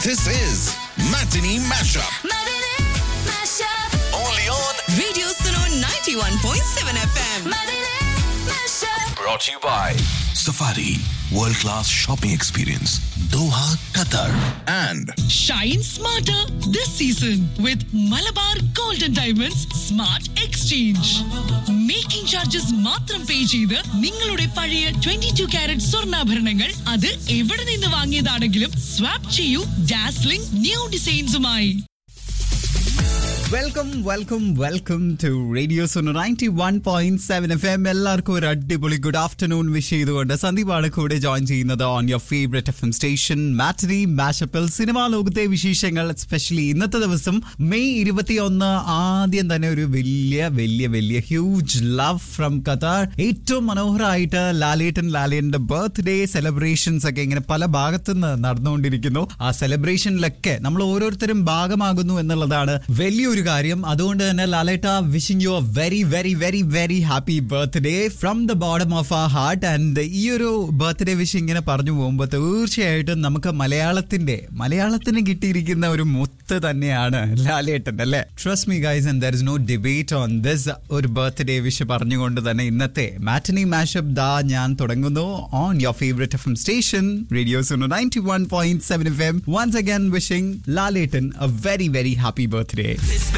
This is Matinee Mashup. Matinee Mashup. Only on. Radio Suno 91.7 FM. Matinee Mashup. Brought to you by Safari World Class Shopping Experience, Doha, Qatar. And Shine smarter this season with Malabar Golden Diamonds Smart Exchange. Making charges മാത്രം pay ചെയ്ത് നിങ്ങളുടെ പഴയ twenty two carrot സ്വർണ്ണാഭരണങ്ങൾ അത് എവിടെ നിന്ന് വാങ്ങിയതാണെങ്കിലും swap ചെയ്യൂ ഡാസ്ലിംഗ് ന്യൂ ഡിസൈൻസുമായി welcome welcome welcome to radio zone ninety one point seven F M എല്ലാവർക്കും ഒരു അടിപൊളി ഗുഡ് ആഫ്റ്റർനൂൺ വിഷ് ചെയ്തുകൊണ്ട് സന്ദീപാണ് കൂടെ ജോയിൻ ചെയ്യുന്നത് on your favourite F M station matinee മാഷപ്പിൽ സിനിമാ ലോകത്തെ വിശേഷങ്ങൾ എസ്പെഷ്യലി ഇന്നത്തെ ദിവസം മെയ് ഇരുപത്തി ഒന്ന് ആദ്യം തന്നെ ഒരു വലിയ വലിയ വലിയ ഹ്യൂജ് ലവ് ഫ്രം ഖത്താർ ഏറ്റവും മനോഹരമായിട്ട് ലാലേട്ടൻ ലാലേട്ടന്റെ ബർത്ത്ഡേ സെലിബ്രേഷൻസ് ഒക്കെ ഇങ്ങനെ പല ഭാഗത്തുനിന്ന് നടന്നുകൊണ്ടിരിക്കുന്നു ആ സെലിബ്രേഷനിലൊക്കെ നമ്മൾ ഓരോരുത്തരും ഭാഗമാകുന്നു എന്നുള്ളതാണ് വലിയൊരു കാര്യം അതുകൊണ്ട് തന്നെ ലാലേട്ട wishing you a very very very very happy birthday from the bottom of ആ ഹാർട്ട് ആൻഡ് ഈ ഒരു ബർത്ത്ഡേ വിഷ് ഇങ്ങനെ പറഞ്ഞു പോകുമ്പോൾ തീർച്ചയായിട്ടും നമുക്ക് മലയാളത്തിന്റെ മലയാളത്തിന് കിട്ടിയിരിക്കുന്ന ഒരു മുത്ത് തന്നെയാണ് ലാലേട്ടൻ അല്ലേ trust me guys and there is no debate on this ഒരു ബർത്ത്ഡേ വിഷ് പറഞ്ഞുകൊണ്ട് തന്നെ ഇന്നത്തെ മാറ്റനി മാഷപ്പ് ദാ ഞാൻ തുടങ്ങുന്നു on your favourite F M station radio Suno ninety one point seven F M once again wishing Lalettan a very very happy birthday This